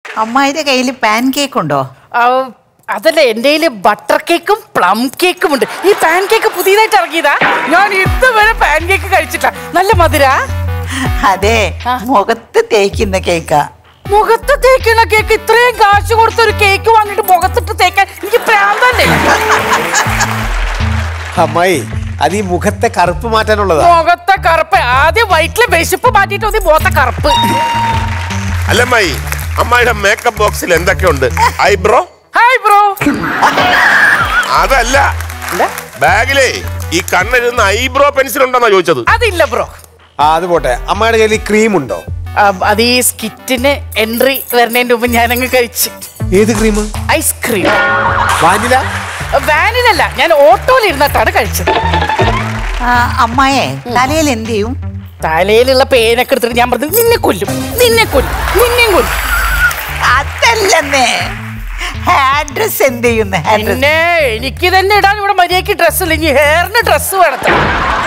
അമ്മായിയുടെ കയ്യിൽ pan cake ഉണ്ടോ ആ, അതല്ല എൻ്റെ കയ്യിൽ ബട്ടർ കേക്കും പ്ലം കേക്കും ഉണ്ട് ഈ പാൻ കേക്ക് പുതിയതായിട്ട് ഇറങ്ങിയതാ ഞാൻ ഇതുവരെ പാൻ കേക്ക് കഴിച്ചിട്ടാ നല്ല മധുര അതെ ആ. മുഖത്ത് തേക്കുന്ന കേക്കാ മുഖത്ത് തേക്കുന്ന കേക്ക് ഇത്രയും കാശ് കൊടുത്ത ഒരു കേക്ക് വാങ്ങിയിട്ട് മുഖത്തിട്ട് തേക്കാൻ എനിക്ക് പ്രാന്തല്ലേ അമ്മായി അത് ഈ മുഖത്തെ കറുപ്പ് മാറ്റാനുള്ളതാ മുഖത്തെ കറുപ്പ് ആദ്യം വയറ്റിലെ വിശപ്പ് മാറ്റിയിട്ട് മതി മുഖത്തെ കറുപ്പ് അല്ലമ്മായി അമ്മായിയുടെ മേക്കപ്പ് ബോക്സിൽ എന്തൊക്കെയുണ്ട് ഐബ്രോ ഹായ് ബ്രോ അതല്ല ബാഗിലേ ഈ കണ്ണെഴുതുന്ന ഐബ്രോ പെൻസിൽ ഉണ്ടെന്നാ ചോദിച്ചത് അതില്ല ബ്രോ ആ അത് പോട്ടെ അമ്മയുടെ കയ്യിൽ ക്രീം ഉണ്ടോ അത് ഈ സ്കിറ്റിന് എൻട്രി വരുന്നതിന്റെ മുമ്പ് ഞാനങ്ങ് കഴിച്ച് ഏത് ക്രീം ഐസ്ക്രീം വാനില വാനിലല്ല ഞാൻ ഓട്ടോയിൽ ഇരുന്നിട്ടാണ് കഴിച്ചത് ആ, അമ്മായെ തലയിൽ എന്ത് ചെയ്യും തലയിലുള്ള പേനൊക്കെ എടുത്തിട്ട് ഞാൻ പറഞ്ഞു നിന്നെ കൊല്ലും നിന്നെ കൊല്ലും നിന്നെയും കൊല്ലും അതല്ലെന്നേ ഹെയർ ഡ്രസ് എന്ത് ചെയ്യുന്ന ഹെയർ ഡ്രസ് പിന്നെ എനിക്ക് തന്നെ ഇടാൻ ഇവിടെ മര്യാദക്ക് ഡ്രസ്സ് ഇല്ല ഇനി ഹെയറിന് ഡ്രസ്സ് വേണം